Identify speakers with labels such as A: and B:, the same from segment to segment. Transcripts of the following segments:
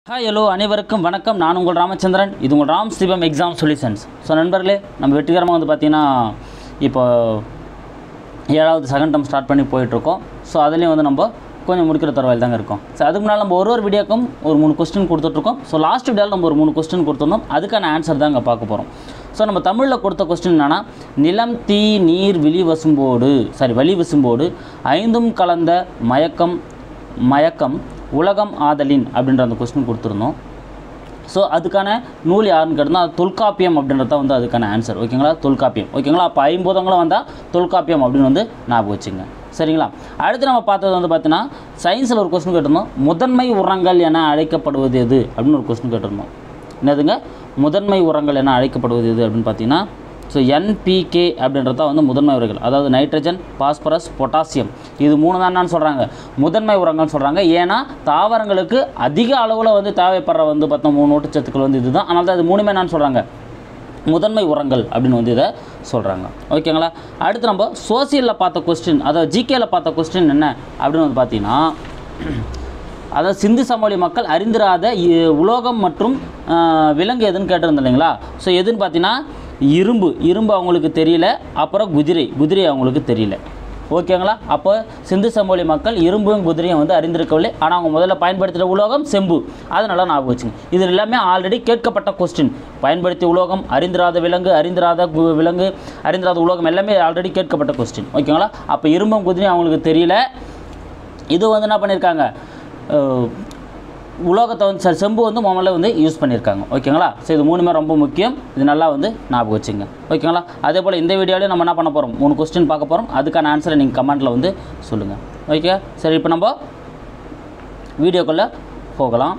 A: hi hello அனைவருக்கும் வணக்கம் நான் உங்கள் ராமச்சந்திரன் இது உங்கள் Ram Sivam exam solutions so நண்பர்களே நம்ம வெற்றிகரமாக வந்து பார்த்திங்கன்னா இப்போ ஏழாவது செகண்ட் டம் ஸ்டார்ட் பண்ணி போயிட்டுருக்கோம் ஸோ அதுலேயும் வந்து நம்ம கொஞ்சம் முடிக்கிற தரவாயில் தாங்க இருக்கோம் ஸோ அதுக்கு முன்னால் நம்ம ஒரு ஒரு வீடியோக்கும் ஒரு மூணு கொஸ்டின் கொடுத்துட்ருக்கோம் ஸோ லாஸ்ட் வீடியோவில் நம்ம ஒரு மூணு கொஸ்டின் கொடுத்துருந்தோம் அதுக்கான ஆன்சர் தான் இங்கே பார்க்க போகிறோம் ஸோ நம்ம தமிழில் கொடுத்த கொஸ்டின் என்னென்னா நிலம் தீ நீர் விழி வசும்போடு சாரி வழி வசும்போடு ஐந்தும் கலந்த மயக்கம் மயக்கம் உலகம் ஆதலின் அப்படின்ற அந்த கொஸ்டின் கொடுத்துருந்தோம் ஸோ அதுக்கான நூல் யாருன்னு கேட்டால் அது தொல்காப்பியம் அப்படின்றது தான் வந்து அதுக்கான ஆன்சர் ஓகேங்களா தொல்காப்பியம் ஓகேங்களா அப்போ ஐம்பூதங்களும் வந்தால் தொல்காப்பியம் அப்படின்னு வந்து ஞாபகம் வச்சுங்க சரிங்களா அடுத்து நம்ம பார்த்தது வந்து பார்த்தீங்கன்னா சயின்ஸில் ஒரு கொஸ்டின் கேட்டிருந்தோம் முதன்மை உரங்கள் என அழைக்கப்படுவது எது அப்படின்னு ஒரு கொஸ்டின் கேட்டிருந்தோம் என்னதுங்க முதன்மை உரங்கள் என அழைக்கப்படுவது எது அப்படின்னு பார்த்தீங்கன்னா ஸோ என்பிகே அப்படின்றது தான் வந்து முதன்மை உரங்கள் அதாவது நைட்ரஜன் பாஸ்பரஸ் பொட்டாசியம் இது மூணு தான் என்னன்னு சொல்கிறாங்க முதன்மை உரங்கள்னு சொல்கிறாங்க ஏன்னா தாவரங்களுக்கு அதிக அளவில் வந்து தேவைப்படுற வந்து பார்த்தா மூணு ஊட்டச்சத்துக்கள் வந்து இதுதான் அதனால தான் இது மூணுமே என்னன்னு சொல்கிறாங்க முதன்மை உரங்கள் அப்படின்னு வந்து இதை சொல்கிறாங்க ஓகேங்களா அடுத்து நம்ம சோசியலில் பார்த்த கொஸ்டின் அதாவது ஜிகேல பார்த்த கொஸ்டின் என்ன அப்படின்னு வந்து பார்த்தீங்கன்னா அதாவது சிந்து சமவெளி மக்கள் அறிந்திராத இ- உலோகம் மற்றும் ஆஹ், விலங்கு எதுன்னு கேட்டிருந்தோம் இல்லைங்களா ஸோ எதுன்னு பார்த்தீங்கன்னா இரும்பு இரும்பு அவங்களுக்கு தெரியல அப்புறம் குதிரை குதிரை அவங்களுக்கு தெரியல ஓகேங்களா அப்போ சிந்து சமவெளி மக்கள் இரும்பும் குதிரையும் வந்து அறிந்திருக்கவில்லை ஆனால் அவங்க முதல்ல பயன்படுத்தின உலோகம் செம்பு அதனால ஞாபகம் வச்சுங்க இது எல்லாமே ஆல்ரெடி கேட்கப்பட்ட கொஸ்டின் பயன்படுத்திய உலோகம் அறிந்திராத விலங்கு அறிந்திராத கு- விலங்கு அறிந்திராத உலோகம் எல்லாமே ஆல்ரெடி கேட்கப்பட்ட கொஸ்டின் ஓகேங்களா அப்போ இரும்பும் குதிரையும் அவங்களுக்கு தெரியல இது வந்து என்ன பண்ணியிருக்காங்க அஹ், உலோகத்தை வந்து சரி செம்பு வந்து முதல்ல வந்து யூஸ் பண்ணியிருக்காங்க ஓகேங்களா ஸோ இது மூணுமே ரொம்ப முக்கியம் இது நல்லா வந்து ஞாபகம் வச்சுங்க ஓகேங்களா அதே போல் இந்த வீடியோலையும் நம்ம என்ன பண்ண போகிறோம் மூணு கொஸ்டின் பார்க்க போகிறோம் அதுக்கான ஆன்சரை நீங்கள் கமெண்ட்டில் வந்து சொல்லுங்கள் ஓகே சரி இப்போ நம்ம வீடியோக்குள்ளே போகலாம்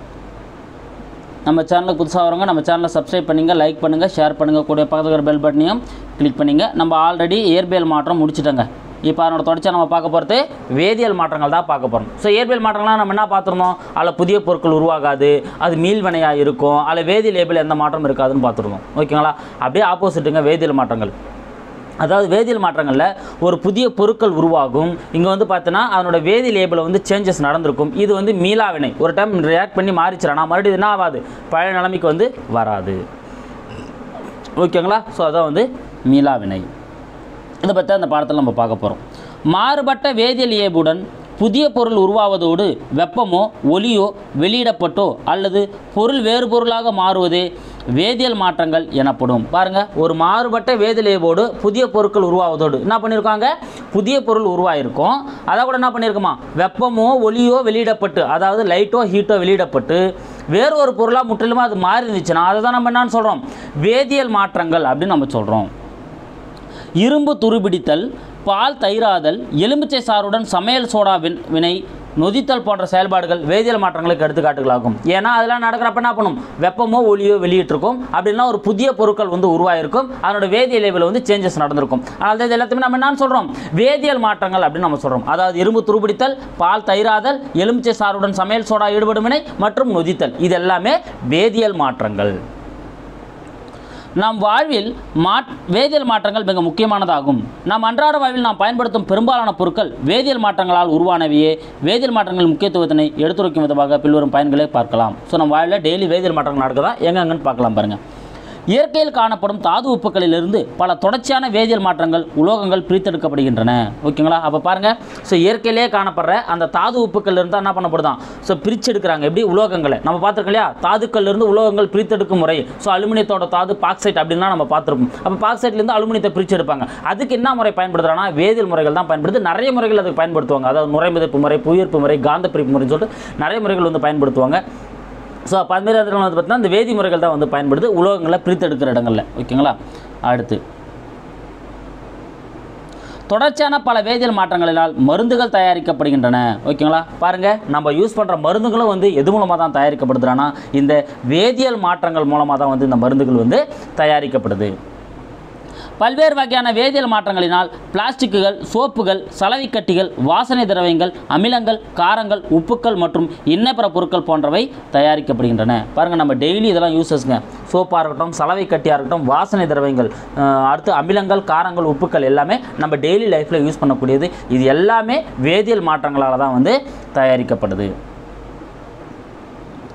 A: நம்ம சேனலுக்கு புதுசாக வரவங்க நம்ம சேனலை சப்ஸ்கிரைப் பண்ணுங்க லைக் பண்ணுங்கள் ஷேர் பண்ணுங்கள் கூட பக்கத்தில் இருக்கிற பெல் பட்டனையும் கிளிக் பண்ணுங்க நம்ம ஆல்ரெடி இயற்பியல் மாற்றம் முடிச்சிட்டோங்க இப்போ அதனோட தொடர்ச்சியாக நம்ம பார்க்க போகிறது வேதியியல் மாற்றங்கள் தான் பார்க்க போகிறோம் ஸோ இயற்பியல் மாற்றங்கள்லாம் நம்ம என்ன பார்த்துருந்தோம் அதில் புதிய பொருட்கள் உருவாகாது அது மீள்வினையாக இருக்கும் அதில் வேதியியல் லேபிள் எந்த மாற்றம் இருக்காதுன்னு பார்த்துருந்தோம் ஓகேங்களா அப்படியே ஆப்போசிட்டுங்க வேதியியல் மாற்றங்கள் அதாவது வேதியியல் மாற்றங்களில் ஒரு புதிய பொருட்கள் உருவாகும் இங்கே வந்து பார்த்தீங்கன்னா அதனோட வேதி லேபிளில் வந்து சேஞ்சஸ் நடந்திருக்கும் இது வந்து மீளாவினை ஒரு டைம் ரியாக்ட் பண்ணி மாறிச்சிடனா மறுபடியும் இது என்ன ஆகாது பழைய நிலைமைக்கு வந்து வராது ஓகேங்களா ஸோ அதான் வந்து மீளாவினை இதை பற்றி அந்த பாடத்தில் நம்ம பார்க்க போகிறோம் மாறுபட்ட வேதியியல் இயல்புடன் புதிய பொருள் உருவாவதோடு வெப்பமோ ஒலியோ வெளியிடப்பட்டோ அல்லது பொருள் வேறு பொருளாக மாறுவதே வேதியியல் மாற்றங்கள் எனப்படும் பாருங்க ஒரு மாறுபட்ட வேதியியல் இயல்போடு புதிய பொருட்கள் உருவாவதோடு என்ன பண்ணியிருக்காங்க புதிய பொருள் உருவாயிருக்கும் அதை கூட என்ன பண்ணியிருக்குமா வெப்பமோ ஒலியோ வெளியிடப்பட்டு அதாவது லைட்டோ ஹீட்டோ வெளியிடப்பட்டு வேறு ஒரு பொருளாக முற்றிலுமா அது மாறி இருந்துச்சுன்னா அதை தான் நம்ம என்னன்னு சொல்கிறோம் வேதியியல் மாற்றங்கள் அப்படின்னு நம்ம சொல்கிறோம் இரும்பு துருபிடித்தல் பால் தயிராதல் எலுமிச்சை சாறுடன் சமையல் சோடா வின் வினை நொதித்தல் போன்ற செயல்பாடுகள் வேதியியல் மாற்றங்களுக்கு எடுத்துக்காட்டுகளாகும் ஏன்னா அதெல்லாம் நடக்கிறப்ப என்ன பண்ணும் வெப்பமோ ஒளியோ வெளியிட்டிருக்கும் அப்படின்னா ஒரு புதிய பொருட்கள் வந்து உருவாயிருக்கும் அதனோட வேதியியல் லேபிள் வந்து சேஞ்சஸ் நடந்திருக்கும் அதனால தான் இது எல்லாத்தையுமே நம்ம என்ன சொல்கிறோம் வேதியியல் மாற்றங்கள் அப்படின்னு நம்ம சொல்கிறோம் அதாவது இரும்பு துருபிடித்தல் பால் தயிராதல் எலுமிச்சை சாறுடன் சமையல் சோடா ஈடுபடும் வினை மற்றும் நொதித்தல் இது எல்லாமே வேதியியல் மாற்றங்கள் நம் வாழ்வில் மாட் வேதியியல் மாற்றங்கள் மிக முக்கியமானதாகும் நம் அன்றாட வாழ்வில் நாம் பயன்படுத்தும் பெரும்பாலான பொருட்கள் வேதியியல் மாற்றங்களால் உருவானவையே வேதியியல் மாற்றங்களின் முக்கியத்துவத்தினை எடுத்துரைக்கும் விதமாக பின்வரும் பயன்களை பார்க்கலாம் ஸோ நம்ம வாழ்வில் டெய்லி வேதியியல் மாற்றங்கள் நடக்குதா எங்கெங்கன்னு பார்க்கலாம் பாருங்கள் இயற்கையில் காணப்படும் தாது உப்புக்களிலிருந்து பல தொடர்ச்சியான வேதியியல் மாற்றங்கள் உலோகங்கள் பிரித்தெடுக்கப்படுகின்றன ஓகேங்களா அப்போ பாருங்கள் ஸோ இயற்கையிலே காணப்படுற அந்த தாது உப்புக்கள் இருந்தால் என்ன பண்ணப்படுதான் ஸோ பிரித்து எடுக்கிறாங்க எப்படி உலோகங்களை நம்ம பார்த்துருக்கோம் இல்லையா தாதுக்கள்ல இருந்து உலோகங்கள் பிரித்தெடுக்கும் முறை ஸோ அலுமினியத்தோட தாது பாக்சைட் அப்படின்னா நம்ம பார்த்துருப்போம் அப்போ பாக்சைட்லேருந்து அலுமினியத்தை பிரித்து எடுப்பாங்க அதுக்கு என்ன முறை பயன்படுத்துறாங்கன்னா வேதியியல் முறைகள் தான் பயன்படுது நிறைய முறைகள் அதுக்கு பயன்படுத்துவாங்க அதாவது முறை மிதப்பு முறை புவியீர்ப்பு முறை காந்த பிரிப்பு முறைன்னு சொல்லிட்டு நிறைய முறைகள் வந்து பயன்படுத்துவாங்க ஸோ அப்போ அதுமாரி இடத்துல வந்து பார்த்தீங்கன்னா இந்த வேதி முறைகள் தான் வந்து பயன்படுது உலோகங்களை பிரித்தெடுக்கிற இடங்கள்ல ஓகேங்களா அடுத்து தொடர்ச்சியான பல வேதியியல் மாற்றங்களினால் மருந்துகள் தயாரிக்கப்படுகின்றன ஓகேங்களா பாருங்க நம்ம யூஸ் பண்ணுற மருந்துகளும் வந்து எது மூலமாக தான் தயாரிக்கப்படுதுன்னா இந்த வேதியியல் மாற்றங்கள் மூலமாக தான் வந்து இந்த மருந்துகள் வந்து தயாரிக்கப்படுது பல்வேறு வகையான வேதியியல் மாற்றங்களினால் பிளாஸ்டிக்குகள் சோப்புகள் சலவைக்கட்டிகள் வாசனை திரவியங்கள் அமிலங்கள் காரங்கள் உப்புக்கள் மற்றும் இன்ன பிற பொருட்கள் போன்றவை தயாரிக்கப்படுகின்றன பாருங்கள் நம்ம டெய்லி இதெல்லாம் யூசஸ்ங்க சோப்பாக இருக்கட்டும் சலவைக்கட்டியாக இருக்கட்டும் வாசனை திரவியங்கள் அஹ், அடுத்து அமிலங்கள் காரங்கள் உப்புக்கள் எல்லாமே நம்ம டெய்லி லைஃப்பில் யூஸ் பண்ணக்கூடியது இது எல்லாமே வேதியியல் மாற்றங்களால் தான் வந்து தயாரிக்கப்படுது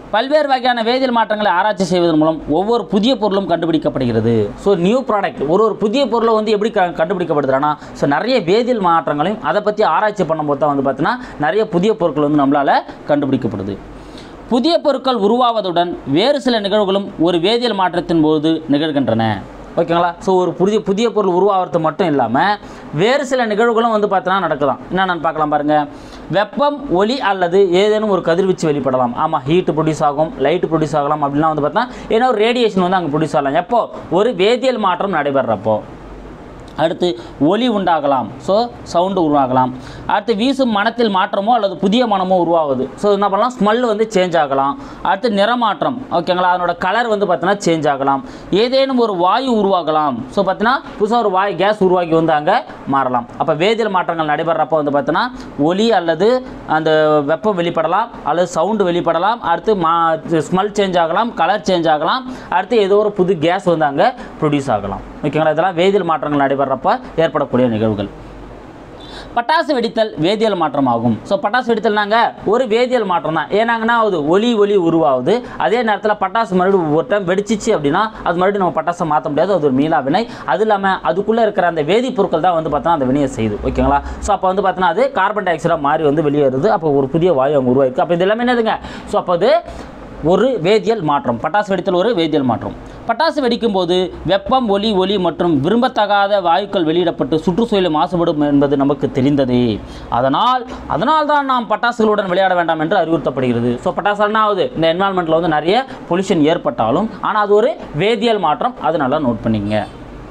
A: பல்வேறு வகையான வேதியியல் மாற்றங்களை ஆராய்ச்சி செய்வதன் மூலம் ஒவ்வொரு புதிய பொருளும் கண்டுபிடிக்கப்படுகிறது ஸோ நியூ ப்ராடக்ட் ஒரு ஒரு புதிய பொருளை வந்து எப்படி க கண்டுபிடிக்கப்படுதுன்னா ஸோ நிறைய வேதியியல் மாற்றங்களையும் அதை பற்றி ஆராய்ச்சி பண்ணும்போது தான் வந்து பார்த்தீங்கன்னா நிறைய புதிய பொருட்கள் வந்து நம்மளால் கண்டுபிடிக்கப்படுது புதிய பொருட்கள் உருவாவதுடன் வேறு சில நிகழ்வுகளும் ஒரு வேதியியல் மாற்றத்தின் போது நிகழ்கின்றன ஓகேங்களா ஸோ ஒரு புதிய புதிய பொருள் உருவாகிறது மட்டும் இல்லாமல் வேறு சில நிகழ்வுகளும் வந்து பார்த்தீங்கன்னா நடக்கலாம் என்னென்னு பார்க்கலாம் பாருங்கள் வெப்பம் ஒளி அல்லது ஏதேனும் ஒரு கதிர்வீச்சு வெளிப்படலாம் ஆமாம் ஹீட் ப்ரொடியூஸ் ஆகும் லைட் ப்ரொடியூஸ் ஆகலாம் அப்படிலாம் வந்து பார்த்தா ஏன்னா ஒரு ரேடியேஷன் வந்து அங்கே ப்ரொடியூஸ் ஆகலாம் எப்போ ஒரு வேதியியல் மாற்றம் நடைபெறப்போ அடுத்து ஒலி உண்டாகலாம் ஸோ சவுண்டு உருவாகலாம் அடுத்து வீசும் மனத்தில் மாற்றமோ அல்லது புதிய மனமோ உருவாகுது ஸோ என்ன பண்ணலாம் ஸ்மெல் வந்து சேஞ்ச் ஆகலாம் அடுத்து நிறமாற்றம் ஓகேங்களா அதனோட கலர் வந்து பார்த்தீங்கன்னா சேஞ்ச் ஆகலாம் ஏதேனும் ஒரு வாயு உருவாகலாம் ஸோ பார்த்தீங்கன்னா புதுசாக ஒரு வாயு கேஸ் உருவாக்கி வந்து அங்கே மாறலாம் அப்போ வேதியியல் மாற்றங்கள் நடைபெறப்போ வந்து பார்த்தீங்கன்னா ஒலி அல்லது அந்த வெப்பம் வெளிப்படலாம் அல்லது சவுண்டு வெளிப்படலாம் அடுத்து மா ஸ்மெல் சேஞ்ச் ஆகலாம் கலர் சேஞ்ச் ஆகலாம் அடுத்து ஏதோ ஒரு புது கேஸ் வந்து அங்கே ப்ரொடியூஸ் ஆகலாம் ஓகேங்களா இதெல்லாம் வேதியியல் மாற்றங்கள் நடைபெறப்ப ஏற்படக்கூடிய நிகழ்வுகள் பட்டாசு வெடித்தல் வேதியியல் மாற்றம் ஆகும் ஸோ பட்டாசு வெடித்தல்னாங்க ஒரு வேதியியல் மாற்றம் தான் ஏன்னாங்கன்னா அது ஒலி ஒலி உருவாகுது அதே நேரத்தில் பட்டாசு மறுபடியும் ஒரு டைம் வெடிச்சிச்சு அப்படின்னா அது மறுபடியும் நம்ம பட்டாசை மாற்ற முடியாது அது ஒரு மீளா வினை அது இல்லாமல் அதுக்குள்ளே இருக்கிற அந்த வேதிப்பொருட்கள் தான் வந்து பார்த்தோன்னா அந்த வினையை செய்யுது ஓகேங்களா ஸோ அப்போ வந்து பார்த்தோன்னா அது கார்பன் டை ஆக்சைடாக மாறி வந்து வெளியேறுது அப்போ ஒரு புதிய வாயு அங்கே உருவாயிருக்கு அப்போ இது எல்லாமே என்னதுங்க ஸோ அப்போ அது ஒரு வேதியியல் மாற்றம் பட்டாசு வெடித்தல் ஒரு வேதியியல் மாற்றம் பட்டாசு வெடிக்கும் போது வெப்பம் ஒலி ஒலி மற்றும் விரும்பத்தகாத வாயுக்கள் வெளியிடப்பட்டு சுற்றுச்சூழலை மாசுபடும் என்பது நமக்கு தெரிந்ததே அதனால் அதனால் தான் நாம் பட்டாசுகளுடன் விளையாட வேண்டாம் என்று அறிவுறுத்தப்படுகிறது ஸோ பட்டாசு என்ன ஆகுது இந்த என்வால்மெண்ட்டில் வந்து நிறைய பொல்யூஷன் ஏற்பட்டாலும் ஆனால் அது ஒரு வேதியியல் மாற்றம் அது நல்லா நோட் பண்ணிக்கங்க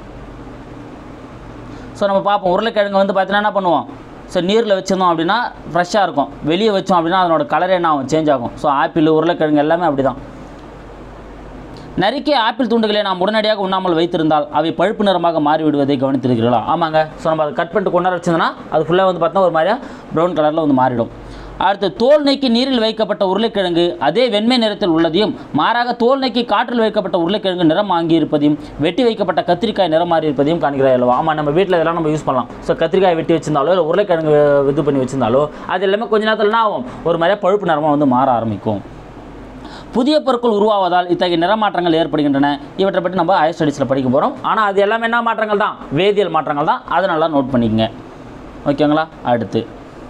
A: ஸோ நம்ம பார்ப்போம் உருளைக்கிழங்கு வந்து பார்த்தீங்கன்னா என்ன பண்ணுவோம் ஸோ நீரில் வச்சிருந்தோம் அப்படின்னா ஃப்ரெஷ்ஷாக இருக்கும் வெளியே வச்சோம் அப்படின்னா அதனோட கலர் என்ன ஆகும் சேஞ்ச் ஆகும் ஸோ ஆப்பிள் உருளைக்கிழங்கு எல்லாமே அப்படி தான் நறுக்கிய ஆப்பிள் துண்டுகளை நாம் உடனடியாக உண்ணாமல் வைத்திருந்தால் அவை பழுப்பு நிறமாக மாறிவிடுவதை கவனித்திருக்கிறீர்களா ஆமாங்க ஸோ நம்ம அதை கட் பண்ணிட்டு கொண்டாட வச்சிருந்தோன்னா அது ஃபுல்லாக வந்து பார்த்தா ஒரு மாதிரியா ப்ரௌன் கலரில் வந்து மாறிடும் அடுத்து தோல் நீக்கி நீரில் வைக்கப்பட்ட உருளைக்கிழங்கு அதே வெண்மை நிறத்தில் உள்ளதையும் மாறாக தோல் நீக்கி காற்றில் வைக்கப்பட்ட உருளைக்கிழங்கு நிறம் வாங்கி இருப்பதையும் வெட்டி வைக்கப்பட்ட கத்திரிக்காய் நிறம் மாறி இருப்பதையும் காண்கிறாய் அல்லவா ஆமாம் நம்ம வீட்டில் இதெல்லாம் நம்ம யூஸ் பண்ணலாம் ஸோ கத்திரிக்காய் வெட்டி வச்சிருந்தாலோ இல்லை உருளைக்கிழங்கு இது பண்ணி வச்சிருந்தாலோ அது எல்லாமே கொஞ்ச நேரத்தில் என்ன ஆகும் ஒரு மாதிரியா பழுப்பு நிறமாக வந்து மாற ஆரம்பிக்கும் புதிய பொருட்கள் உருவாவதால் இத்தகைய நிறமாற்றங்கள் ஏற்படுகின்றன இவற்றை பற்றி நம்ம ஹையர் ஸ்டடீஸில் படிக்க போகிறோம் ஆனால் அது எல்லாமே என்ன மாற்றங்கள் தான் வேதியியல் மாற்றங்கள் தான் அதை நல்லா நோட் பண்ணிக்கங்க ஓகேங்களா அடுத்து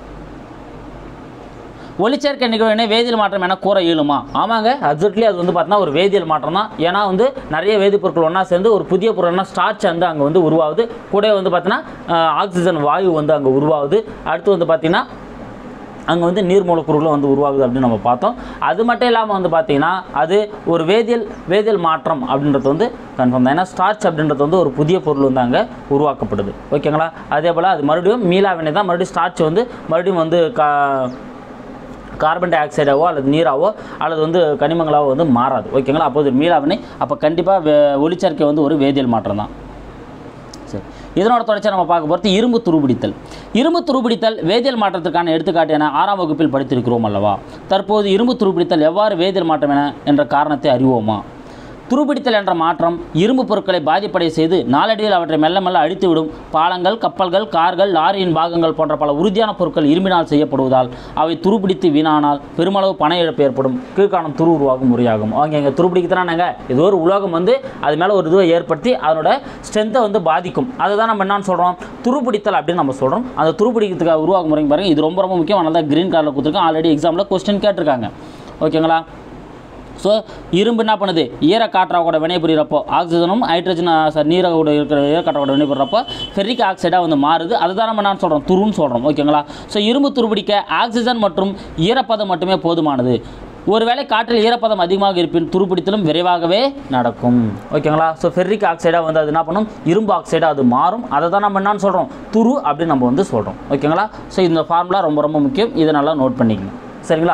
A: ஒளிச்சேர்க்கை நிகழ்வினை வேதியியல் மாற்றம் என கூற இயலுமா ஆமாங்க அப்சல்ட்லி அது வந்து பார்த்தீங்கன்னா ஒரு வேதியியல் மாற்றம் தான் ஏன்னா வந்து நிறைய வேதிப்பொருட்கள் ஒன்றா சேர்ந்து ஒரு புதிய பொருள்னா ஸ்டார்ச் வந்து அங்கே வந்து உருவாகுது கூட வந்து பார்த்தீங்கன்னா ஆக்சிஜன் வாயு வந்து அங்கே உருவாகுது அடுத்து வந்து பார்த்தீங்கன்னா அங்கே வந்து நீர் மூலக்கூறுகளும் வந்து உருவாகுது அப்படின்னு நம்ம பார்த்தோம் அது மட்டும் இல்லாமல் வந்து பார்த்தீங்கன்னா அது ஒரு வேதியியல் வேதியியல் மாற்றம் அப்படின்றது வந்து கன்ஃபார்ம் தான் ஏன்னா ஸ்டார்ச் அப்படின்றது வந்து ஒரு புதிய பொருள் வந்து அங்கே உருவாக்கப்படுது ஓகேங்களா அதே போல் அது மறுபடியும் மீளா வினை தான் மறுபடியும் ஸ்டார்ச் வந்து மறுபடியும் வந்து கா கார்பன் டை ஆக்சைடாவோ அல்லது நீராவோ அல்லது வந்து கனிமங்களாவோ வந்து மாறாது ஓகேங்களா அப்போ இது மீளாவினை அப்போ கண்டிப்பாக ஒளிச்சேர்க்கை வந்து ஒரு வேதியியல் மாற்றம் தான் சரி இதனோட தொடர்ச்சியாக நம்ம பார்க்க போகிறது இரும்பு துருபிடித்தல் இரும்பு துருபிடித்தல் வேதியியல் மாற்றத்திற்கான எடுத்துக்காட்டு என ஆறாம் வகுப்பில் படித்திருக்கிறோம் அல்லவா தற்போது இரும்பு துருபிடித்தல் எவ்வாறு வேதியியல் மாற்றம் என என்ற காரணத்தை அறிவோமா துருபிடித்தல் என்ற மாற்றம் இரும்பு பொருட்களை பாதிப்படைய செய்து நாளடியில் அவற்றை மெல்ல மெல்ல அழித்துவிடும் பாலங்கள் கப்பல்கள் கார்கள் லாரியின் பாகங்கள் போன்ற பல உறுதியான பொருட்கள் இரும்பினால் செய்யப்படுவதால் அவை துருபிடித்து வீணானால் பெருமளவு பண இழப்பு ஏற்படும் கீழ்காணும் துரு உருவாகும் முறையாகும் அவங்க இங்கே துருபிடிக்கிறானாங்க ஏதோ ஒரு உலோகம் வந்து அது மேலே ஒரு இதுவை ஏற்படுத்தி அதனோட ஸ்ட்ரென்த்தை வந்து பாதிக்கும் அதை தான் நம்ம என்னன்னு சொல்கிறோம் துருபிடித்தல் அப்படின்னு நம்ம சொல்கிறோம் அந்த துருபிடிக்கிறதுக்காக உருவாகும் முறைங்க பாருங்கள் இது ரொம்ப ரொம்ப முக்கியம் அதனால தான் க்ரீன் கலரில் கொடுத்துருக்கேன் ஆல்ரெடி எக்ஸாமில் கொஸ்டின் கேட்டிருக்காங்க ஓகேங்களா ஸோ இரும்பு என்ன பண்ணுது ஈரக்காற்றா கூட வினைபுரியறப்போ ஆக்சிஜனும் ஹைட்ரஜன் சார் நீரை கூட இருக்கிற ஈரக்காற்றா கூட வினைபுறப்போ ஃபெர்ரிக் ஆக்சைடாக வந்து மாறுது அதுதான் நம்ம என்ன சொல்கிறோம் துருன்னு சொல்கிறோம் ஓகேங்களா ஸோ இரும்பு துருபிடிக்க ஆக்சிஜன் மற்றும் ஈரப்பதம் மட்டுமே போதுமானது ஒருவேளை காற்றில் ஈரப்பதம் அதிகமாக இருப்பின் துருப்பிடித்தலும் விரைவாகவே நடக்கும் ஓகேங்களா ஸோ ஃபெர்ரிக் ஆக்சைடாக வந்து அது என்ன பண்ணும் இரும்பு ஆக்சைடாக அது மாறும் அதை தான் நம்ம என்னன்னு சொல்கிறோம் துரு அப்படின்னு நம்ம வந்து சொல்கிறோம் ஓகேங்களா ஸோ இந்த ஃபார்முலா ரொம்ப ரொம்ப முக்கியம் இதை நல்லா நோட் பண்ணிக்கணும் சரிங்களா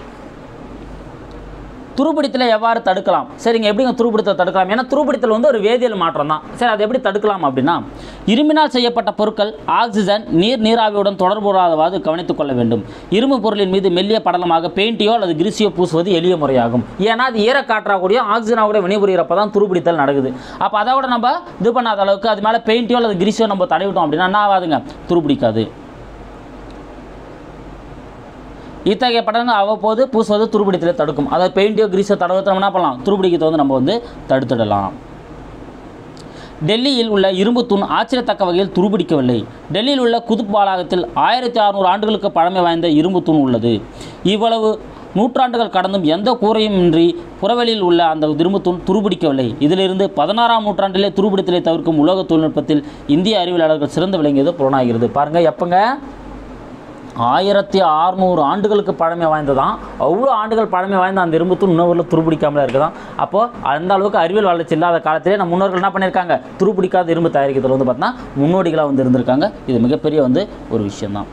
A: துருப்பிடித்தலை எவ்வாறு தடுக்கலாம் சரிங்க எப்படிங்க துருப்பிடித்தலை தடுக்கலாம் ஏன்னா துருப்பிடித்தல் வந்து ஒரு வேதியியல் மாற்றம் தான் சரி அதை எப்படி தடுக்கலாம் அப்படின்னா இரும்பினால் செய்யப்பட்ட பொருட்கள் ஆக்சிஜன் நீர் நீராவியுடன் தொடர்புறாதவாறு கவனித்துக் கொள்ள வேண்டும் இரும்பு பொருளின் மீது மெல்லிய படலமாக பெயிண்டியோ அல்லது கிரிசியோ பூசுவது எளிய முறையாகும் ஏன்னா அது ஈரக்காற்றாக்கூடிய ஆக்சிஜனாக வினைபுரியறப்ப தான் துருப்பிடித்தல் நடக்குது அப்போ அதை விட நம்ம இது பண்ணாத அளவுக்கு அது மேலே பெயிண்டியோ அல்லது கிரிசியோ நம்ம தடவிட்டோம் அப்படின்னா என்ன ஆகாதுங்க துருப்பிடிக்காது இத்தகைய படங்கள் அவ்வப்போது பூசுவது துருபிடித்தலை தடுக்கும் அதாவது பெயிண்டியோ கிரீஸோ தடவத்தை என்ன பண்ணலாம் துருபிடிக்கத்தை வந்து நம்ம வந்து தடுத்துடலாம் டெல்லியில் உள்ள இரும்பு தூண் ஆச்சரியத்தக்க வகையில் துருபிடிக்கவில்லை டெல்லியில் உள்ள குதுப் வளாகத்தில் ஆயிரத்தி அறுநூறு ஆண்டுகளுக்கு பழமை வாய்ந்த இரும்பு தூண் உள்ளது இவ்வளவு நூற்றாண்டுகள் கடந்தும் எந்த கூரையும் இன்றி புறவெளியில் உள்ள அந்த இரும்பு தூண் துருபிடிக்கவில்லை இதிலிருந்து பதினாறாம் நூற்றாண்டிலே துருபிடித்தலை தவிர்க்கும் உலக தொழில்நுட்பத்தில் இந்திய அறிவியலாளர்கள் சிறந்து விளங்கியது புலனாகிறது பாருங்க எப்பங்க ஆயிரத்தி அறுநூறு ஆண்டுகளுக்கு பழமை வாய்ந்ததான் அவ்வளோ ஆண்டுகள் பழமை வாய்ந்த அந்த இரும்பு தூண் இன்னொரு துருப்பிடிக்காமல இருக்குதான் அப்போது அந்த அளவுக்கு அறிவியல் வளர்ச்சி இல்லாத காலத்திலே நம்ம முன்னோர்கள் என்ன பண்ணியிருக்காங்க துருப்பிடிக்காத இரும்பு தயாரிக்கிறதுல வந்து பார்த்தீங்கன்னா முன்னோடிகளாக வந்து இருந்திருக்காங்க இது மிகப்பெரிய வந்து ஒரு விஷயம்தான்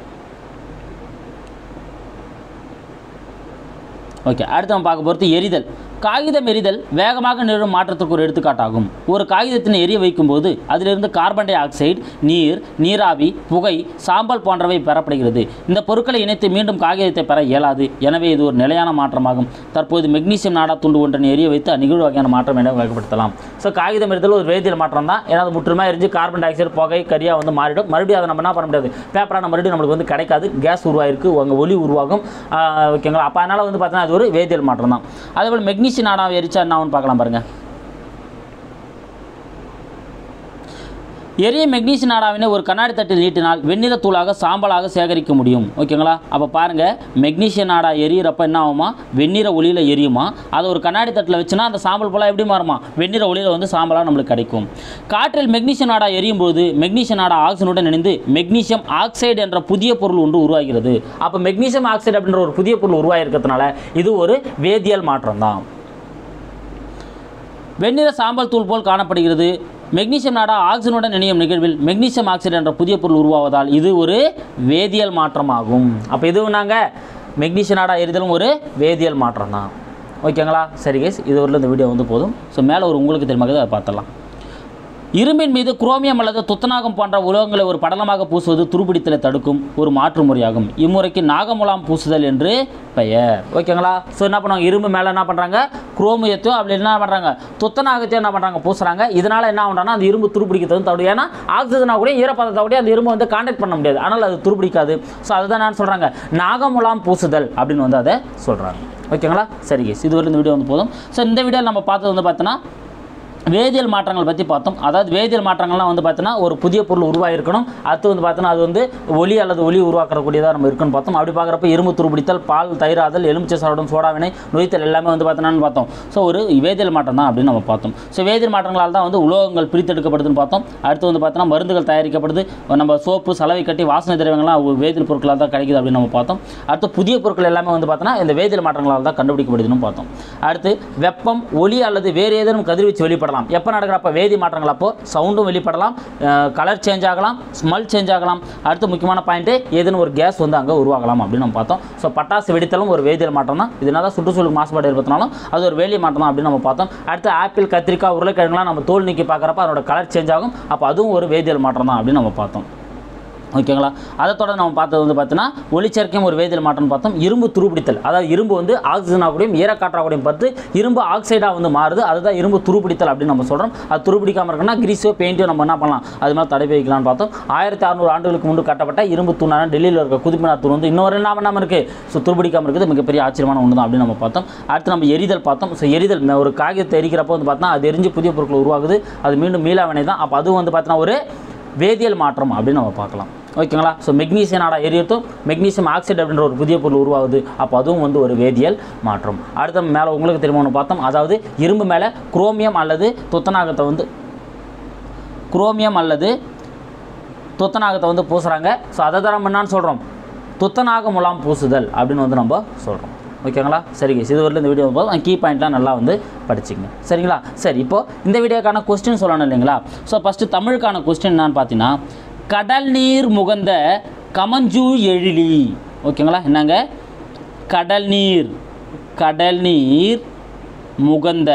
A: ஓகே அடுத்து நம்ம பார்க்க போகிறது எரிதல் காகிதம் எரிதல் வேகமாக நிகழும் மாற்றத்துக்கு ஒரு எடுத்துக்காட்டாகும் ஒரு காகிதத்தினை எரிய வைக்கும்போது அதிலிருந்து கார்பன் டை ஆக்சைடு நீர் நீராவி புகை சாம்பல் போன்றவை பெறப்படுகிறது இந்த பொருட்களை இணைத்து மீண்டும் காகிதத்தை பெற இயலாது எனவே இது ஒரு நிலையான மாற்றமாகும் தற்போது மெக்னீசியம் நாடா துண்டு ஒன்றினை எரிய வைத்து நிகழ்வு வகையான மாற்றம் என வகைப்படுத்தலாம் ஸோ காகிதம் எரிதல் ஒரு வேதியியல் மாற்றம் தான் ஏன்னா அது முற்றுமா எரிஞ்சு கார்பன் டை ஆக்சைடு புகை கரியாக வந்து மாறிடும் மறுபடியும் அதை நம்ம என்ன பண்ண முடியாது பேப்பராக மறுபடியும் நம்மளுக்கு வந்து கிடைக்காது கேஸ் உருவாயிருக்கு அங்கே ஒலி உருவாகும் ஆஹ் ஓகேங்களா அப்போ அதனால் வந்து பார்த்தீங்கன்னா அது ஒரு வேதியியல் மாற்றம் தான் அதேபோல் மெக்னீசியம் நாடாவை எரிச்சா என்ன ஆகும்னு பார்க்கலாம் பாருங்கள் எரிய மெக்னீசியம் நாடாவினை ஒரு கண்ணாடி தட்டில் நீட்டினால் வெண்ணிற தூளாக சாம்பலாக சேகரிக்க முடியும் ஓகேங்களா அப்போ பாருங்கள் மெக்னீசியம் நாடா எரியிறப்ப என்ன ஆகுமா வெண்ணிற ஒளியில் எரியுமா அதை ஒரு கண்ணாடி தட்டில் வச்சுனா அந்த சாம்பல் போல எப்படி மாறுமா வெண்ணிற ஒளியில் வந்து சாம்பலாக நம்மளுக்கு கிடைக்கும் காற்றில் மெக்னீசியம் நாடா எரியும் பொழுது மெக்னீசியம் நாடா ஆக்சிஜனுடன் இணைந்து மெக்னீசியம் ஆக்சைடு என்ற புதிய பொருள் ஒன்று உருவாகிறது அப்போ மெக்னீசியம் ஆக்சைடு அப்படின்ற ஒரு புதிய பொருள் உருவாகிருக்கிறதுனால இது ஒரு வேதியியல் மாற்றம் தான் வெண்ணிற சாம்பல் தூள் போல் காணப்படுகிறது மெக்னீசியம் நாடா ஆக்சிஜனுடன் இணையும் நிகழ்வில் மெக்னீசியம் ஆக்சைடு என்ற புதிய பொருள் உருவாவதால் இது ஒரு வேதியியல் மாற்றமாகும் அப்போ இது நாங்கள் மெக்னீசியம் நாடா எரிதலும் ஒரு வேதியியல் மாற்றம் தான் ஓகேங்களா சரி கேஸ் இது வரல இந்த வீடியோ வந்து போதும் ஸோ மேலே ஒரு உங்களுக்கு தெரியுமா அதை பார்த்துடலாம் இரும்பின் மீது குரோமியம் அல்லது துத்தநாகம் போன்ற உலோகங்களை ஒரு படலமாக பூசுவது துருப்பிடித்தலை தடுக்கும் ஒரு மாற்று முறையாகும் இம்முறைக்கு நாகமுலாம் பூசுதல் என்று பெயர் ஓகேங்களா ஸோ என்ன பண்ணுவாங்க இரும்பு மேலே என்ன பண்ணுறாங்க குரோமியத்தையும் அப்படி என்ன பண்ணுறாங்க துத்தநாகத்தையும் என்ன பண்ணுறாங்க பூசுறாங்க இதனால் என்ன பண்ணுறாங்கன்னா அந்த இரும்பு துருப்பிடிக்கிறது தவிர ஏன்னா ஆக்சிஜனாக கூட ஈரப்பதத்தை கூட அந்த இரும்பு வந்து கான்டாக்ட் பண்ண முடியாது ஆனால் அது துருப்பிடிக்காது ஸோ அதுதான் நான் சொல்கிறாங்க நாகமுலாம் பூசுதல் அப்படின்னு வந்து அதை சொல்கிறாங்க ஓகேங்களா சரி கேஸ் இது வரை இந்த வீடியோ வந்து போதும் ஸோ இந்த வீடியோவில் நம்ம பார்த்தது வந்து பார்த்தோன்னா வேதியியல் மாற்றங்கள் பற்றி பார்த்தோம் அதாவது வேதியியல் மாற்றங்கள்லாம் வந்து பார்த்தோன்னா ஒரு புதிய பொருள் உருவாகிருக்கணும் அடுத்து வந்து பார்த்தோன்னா அது வந்து ஒலி அல்லது ஒலி உருவாக்கக்கூடியதாக நம்ம இருக்குன்னு பார்த்தோம் அப்படி பார்க்குறப்ப இரும்பு துருபிடித்தல் பால் தயிராதல் எலுமிச்சை சாரோடும் சோடாவினை நொய்த்தல் எல்லாமே வந்து பார்த்தோன்னா பார்த்தோம் ஸோ ஒரு வேதியியல் மாற்றம் தான் அப்படின்னு நம்ம பார்த்தோம் ஸோ வேதியியல் மாற்றங்களால் தான் வந்து உலோகங்கள் பிரித்தெடுக்கப்படுதுன்னு பார்த்தோம் அடுத்து வந்து பார்த்தோன்னா மருந்துகள் தயாரிக்கப்படுது நம்ம சோப்பு சலவை கட்டி வாசனை திரவியங்கள்லாம் ஒரு வேதியியல் பொருட்களால் தான் கிடைக்குது அப்படின்னு நம்ம பார்த்தோம் அடுத்து புதிய பொருட்கள் எல்லாமே வந்து பார்த்தோன்னா இந்த வேதியியல் மாற்றங்களால் தான் கண்டுபிடிக்கப்படுதுன்னு பார்த்தோம் அடுத்து வெப்பம் ஒளி அல்லது வேறு ஏதேனும் கதிர்வீச்சு வெளிப்படலாம் எப்போ நடக்கிறப்ப வேதி மாற்றங்கள் அப்போ சவுண்டும் வெளிப்படலாம் கலர் சேஞ்ச் ஆகலாம் ஸ்மெல் சேஞ்ச் ஆகலாம் அடுத்து முக்கியமான பாயிண்ட்டு ஏதேனும் ஒரு கேஸ் வந்து அங்கே உருவாகலாம் அப்படின்னு நம்ம பார்த்தோம் ஸோ பட்டாசு வெடித்தலும் ஒரு வேதியியல் மாற்றம் தான் இதனால தான் சுற்றுச்சூழலுக்கு மாசுபாடு ஏற்படுத்தினாலும் அது ஒரு வேதியியல் மாற்றம் தான் அப்படின்னு நம்ம பார்த்தோம் அடுத்து ஆப்பிள் கத்திரிக்காய் உருளைக்கிழங்குலாம் நம்ம தோல் நீக்கி பார்க்குறப்ப அதோட கலர் சேஞ்ச் ஆகும் அப்போ அதுவும் ஒரு வேதியியல் மாற்றம் தான் அப்படின்னு நம்ம பார்த்தோம் ஓகேங்களா அதை தொடர்ந்து நம்ம பார்த்தது வந்து பார்த்தீங்கன்னா ஒளிச்சேர்க்கையும் ஒரு வேதியியல் மாற்றம்னு பார்த்தோம் இரும்பு துருப்பிடித்தல் அதாவது இரும்பு வந்து ஆக்சிஜனாக கூடயும் ஈரக்காற்றாக கூடயும் பார்த்து இரும்பு ஆக்சைடாக வந்து மாறுது அதுதான் இரும்பு துருப்பிடித்தல் அப்படின்னு நம்ம சொல்கிறோம் அது துருப்பிடிக்காமல் இருக்குன்னா கிரீஸோ பெயிண்டோ நம்ம என்ன பண்ணலாம் அது மாதிரி தடை வைக்கலாம்னு பார்த்தோம் ஆயிரத்தி அறுநூறு ஆண்டுகளுக்கு முன்பு கட்டப்பட்ட இரும்பு தூணான டெல்லியில் இருக்க குதிப்பினார் தூண் வந்து இன்னொரு என்ன பண்ணாமல் இருக்குது ஸோ துருப்பிடிக்காமல் இருக்குது மிகப்பெரிய ஆச்சரியமான ஒன்று தான் அப்படின்னு நம்ம பார்த்தோம் அடுத்து நம்ம எரிதல் பார்த்தோம் ஸோ எரிதல் ஒரு காகிதத்தை எரிக்கிறப்போ வந்து பார்த்தோன்னா அது எரிஞ்சு புதிய பொருட்கள் உருவாகுது அது மீண்டும் மீளாவினை தான் அப்போ அதுவும் வந்து பார்த்தீங்கன்னா ஒரு வேதியியல் மாற்றம் அப்படின்னு நம்ம பார்க்கலாம் ஓகேங்களா ஸோ மெக்னீசியம் நாடா எரியத்தும் மெக்னீசியம் ஆக்சைடு அப்படின்ற ஒரு புதிய பொருள் உருவாகுது அப்போ அதுவும் வந்து ஒரு வேதியியல் மாற்றம் அடுத்த மேலே உங்களுக்கு தெரியுமா ஒன்று பார்த்தோம் அதாவது இரும்பு மேலே குரோமியம் அல்லது துத்தநாகத்தை வந்து குரோமியம் அல்லது துத்தநாகத்தை வந்து பூசுகிறாங்க ஸோ அதை தான் நம்ம என்னன்னு சொல்கிறோம் துத்தநாக முலாம் பூசுதல் அப்படின்னு வந்து நம்ம சொல்கிறோம் ஓகேங்களா சரி guys, இது வரல இந்த வீடியோ போதும் கீ பாயிண்ட்லாம் நல்லா வந்து படிச்சுங்க சரிங்களா சரி இப்போது இந்த வீடியோக்கான கொஸ்டின் சொல்லணும் இல்லைங்களா ஸோ ஃபஸ்ட்டு தமிழுக்கான கொஸ்டின் என்னன்னு பார்த்தீங்கன்னா கடல் நீர் முகந்த கமஞ்சூ எழிலி ஓகேங்களா என்னங்க கடல் நீர் கடல் நீர் முகந்த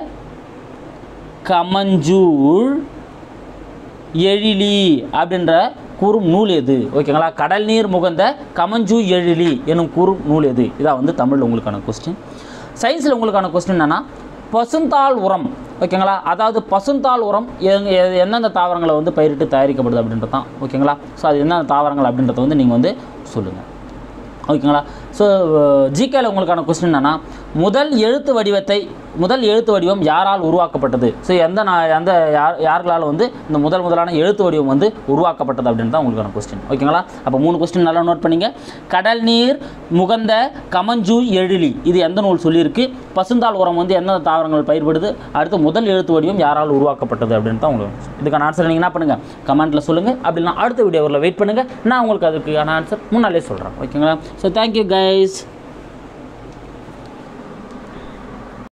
A: கமஞ்சூழ் எழிலி அப்படின்ற கூறும் நூல் எது ஓகேங்களா கடல் நீர் முகந்த கமஞ்சூ எழிலி எனும் கூறும் நூல் எது இதான் வந்து தமிழ் உங்களுக்கான கொஸ்டின் சயின்ஸில் உங்களுக்கான கொஸ்டின் என்னன்னா பசுந்தாள் உரம் ஓகேங்களா அதாவது பசுந்தாள் உரம் எங்க- எ- எந்தெந்த தாவரங்களை வந்து பயிரிட்டு தயாரிக்கப்படுது அப்படின்றது தான் ஓகேங்களா ஸோ அது என்னென்ன தாவரங்கள் அப்படின்றத வந்து நீங்கள் வந்து சொல்லுங்கள் ஓகேங்களா ஸோ ஜிகேல உங்களுக்கான கொஸ்டின் என்னன்னா முதல் எழுத்து வடிவத்தை முதல் எழுத்து வடிவம் யாரால் உருவாக்கப்பட்டது ஸோ எந்த நான் எந்த யார் யார்களால் வந்து இந்த முதல் முதலான எழுத்து வடிவம் வந்து உருவாக்கப்பட்டது அப்படின்னு தான் உங்களுக்கான கொஸ்டின் ஓகேங்களா அப்போ மூணு கொஸ்டின் நல்லா நோட் பண்ணிங்க கடல் நீர் முகந்த கமஞ்சு எழிலி இது எந்த நூல் சொல்லியிருக்கு பசுந்தாள் உரம் வந்து எந்த தாவரங்கள் பயிர்படுது அடுத்து முதல் எழுத்து வடிவம் யாரால் உருவாக்கப்பட்டது அப்படின்னு தான் உங்களுக்கு இதுக்கான ஆன்சர் நீங்கள் என்ன பண்ணுங்கள் கமெண்ட்டில் சொல்லுங்கள் அப்படின்னா அடுத்த வீடியோவில் வெயிட் பண்ணுங்கள் நான் உங்களுக்கு அதுக்கான ஆன்சர் முன்னாலே சொல்கிறேன் ஓகேங்களா ஸோ தேங்க்யூ கைஸ்